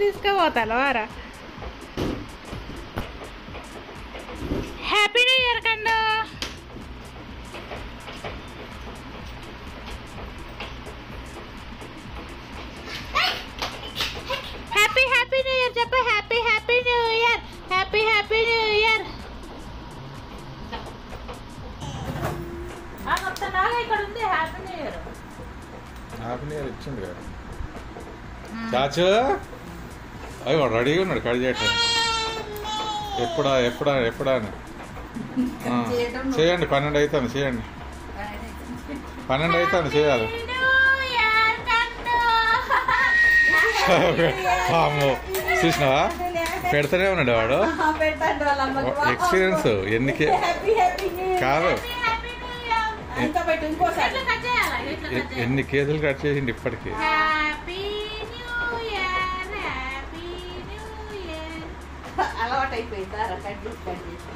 తీసుకుపోతాను వారా happy new year కండు happy happy new year చెప్పు happy happy new year happy happy new year ఇక్కడ ఉంది happy new year happy new year ఇచ్చింది కదా చాచు అయ్యి వాడు రెడీగా ఉన్నాడు కట్ చేయటం ఎప్పుడా ఎప్పుడా ఎప్పుడా అని ఆ, చేయండి పన్నెండు అవుతాను చేయండి పన్నెండు అవుతాను చేయాలి అమ్మో చూసినావా పెడతానే ఉన్నాడు వాడు ఎక్స్పీరియన్స్ ఎన్నికే కాదు ఎ- ఎన్ని కేసులు కట్ చేసిండు ఇప్పటికి happy new year happy new year అలవాటు అయిపోయిందా కట్ చేసి కట్ చేసి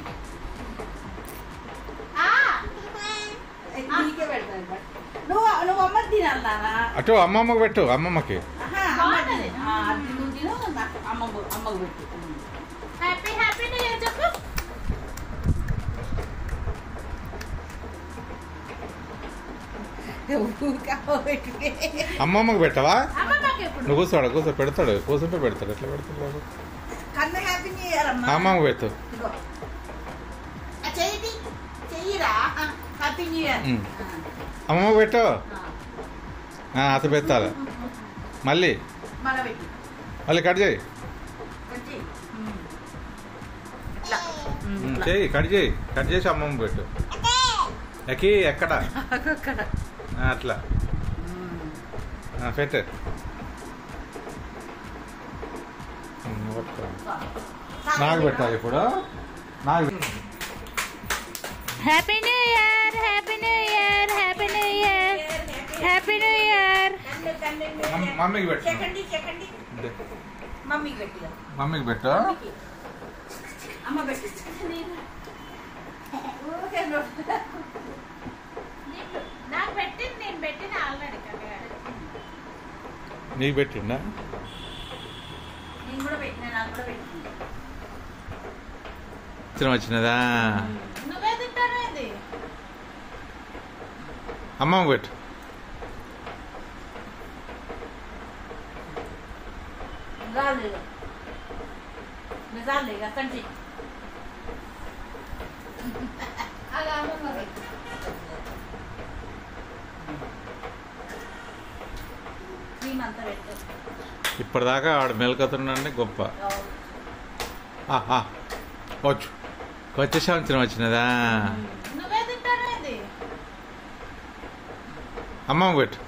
నీకే పెడతాను బట్ నువ్వు నువ్వు అమ్మ తినాలి నాన్న అటు అమ్మమ్మకి పెట్టు అమ్మమ్మకి ఆహా, అమ్మ తిను. ఆ, అది నువ్వు తిను నాకు అమ్మకు అమ్మకు పెట్టు హ్యాపీ హ్యాపీ న్యూ ఇయర్ చెప్పు ఊరికే అమ్మ పెట్టుకే. అమ్మమ్మకి పెట్టవా అమ్మమ్మకి ఎప్పుడు నువ్వు కూర్చోడు కూర్చో పెడతాడు కూర్చుంటే పెడతాడు ఎట్లా పెడతాడు వాడు? కన్ను హ్యాపీ న్యూ ఇయర్ అమ్మా అమ్మమ్మకి పెట్టు ఇదిగో. ఆ, చెయ్యి చెయ్యిరా హ్యాపీ న్యూ ఇయర్ ఉమ్. అమ్మమ్మకి పెట్టు ఆ, అత పెట్టాలి మళ్ళీ మన పెట్టి మళ్ళీ కట్ చేయి వచ్చి ఇట్లా ఉమ్, చేయి కట్ చేయి కట్ చేసి అమ్మమ్మ పెట్టు ఎక్కి ఎక్కడ అక్కడ ఆ, అట్లా ఆ, పెట్టు ఉమ్, పట్టుకో. నాకు పెట్టాలి ఇప్పుడు నాకు పెట్టు. Happy new year happy new year happy new year happy new year మమ్- మమ్మీకి పెట్టు సెకండ్ సెకండ్ ఇదే. మమ్మీకి పెట్టిగా మమ్మీకి పెట్టు మమ్మీకి. అమ్మ పెట్టి ఊరికే నోట్. నాకు పెట్టింది నేను పెట్టిన ఆల్రెడీ నీకు పెట్టిండా నేను కూడా పెట్టిన నాకు కూడా పెట్టింది చిత్రం వచ్చినదా నువ్వే తింటాను ఇది అమ్మమ్మ పెట్టు రాలేదు నిజాలు ఇక కంటి అలా అమ్మమ్మ పెట్టు. క్రీమ్ అంతా పెట్టు ఇప్పటిదాకా ఆడు మెలకతున్నాడని గొప్ప ఆ, ఆ. వచ్చు కొత్త సంవత్సరం వచ్చినదా నువ్వే తింటాను ఇది అమ్మమ్మ పెట్టు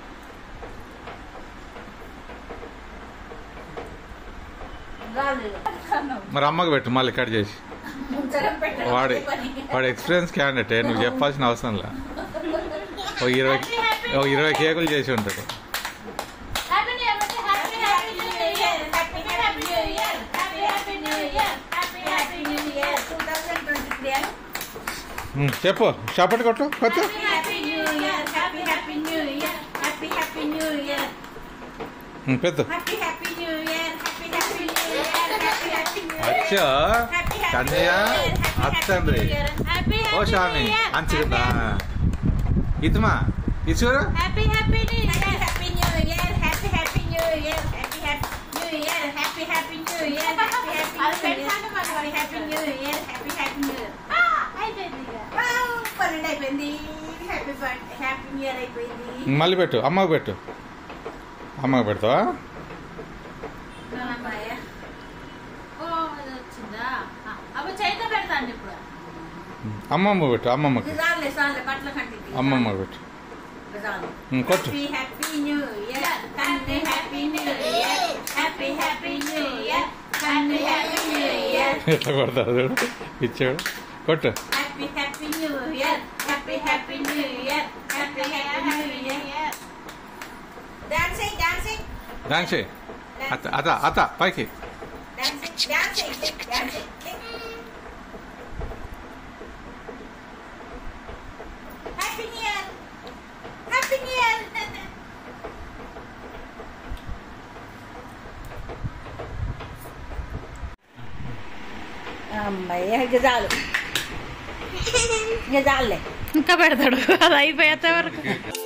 రాలేదు మరి అమ్మకి పెట్టు మళ్ళీ కట్ చేసి ముంచడం పెట్టడం వాడి అదే పని. వాడు ఎక్స్పీరియన్స్ క్యాండిడేట్ నువ్వు చెప్పాల్సిన అవసరం లే ఓ ఇరవై ఓ ఇరవై కేకులు చేసి ఉంటాడు happy new year happy happy new year happy happy new year happy happy new year happy happy new year 2023 అని. ఉమ్, చెప్పు చప్పటి కొట్టు కొత్త happy new year happy happy new year happy happy new year పెద్ద happy happy new year happy happy new year happy happy new year అచ్చా కన్నయ్య అత్తండ్రి happy ఓ స్వామి అంచుకుందా ఇతమా ఇచ్చురు happy happy new happy year happy new year happy happy new year happy happy new year happy happy new year happy అది happy పెట్టాను మరి. Happy new year happy happy new year అయిపోయింది ఇక పన్నెండు అయిపోయింది happy birthday happy new year అయిపోయింది మళ్ళీ పెట్టు అమ్మకి పెట్టు అమ్మకి పెడతావా అమ్మాయ ఓ అది వచ్చిందా ఆ, అవి చేతిలో పెడతాను ఇప్పుడు అమ్మమ్మ పెట్టు అమ్మమ్మకి నిజాలే సార్లే బట్టల కంటింది అమ్మమ్మ పెట్టు నిజాలు ఉమ్, కొట్టు happy happy new year happy happy new year happy happy new year happy happy new year ఎట్లా కొడతాడు చూడు ఇచ్చాడు కొట్టు happy happy new year happy happy new year happy happy new year dancing dancing dance చేయి అత్త అత అత పైకి dancing dancing dancing happy new year happy new year అమ్మాయి ఇక చాలు ఇక చాలులే ఇంకా పెడతాడు అది అయిపోయేంత వరకు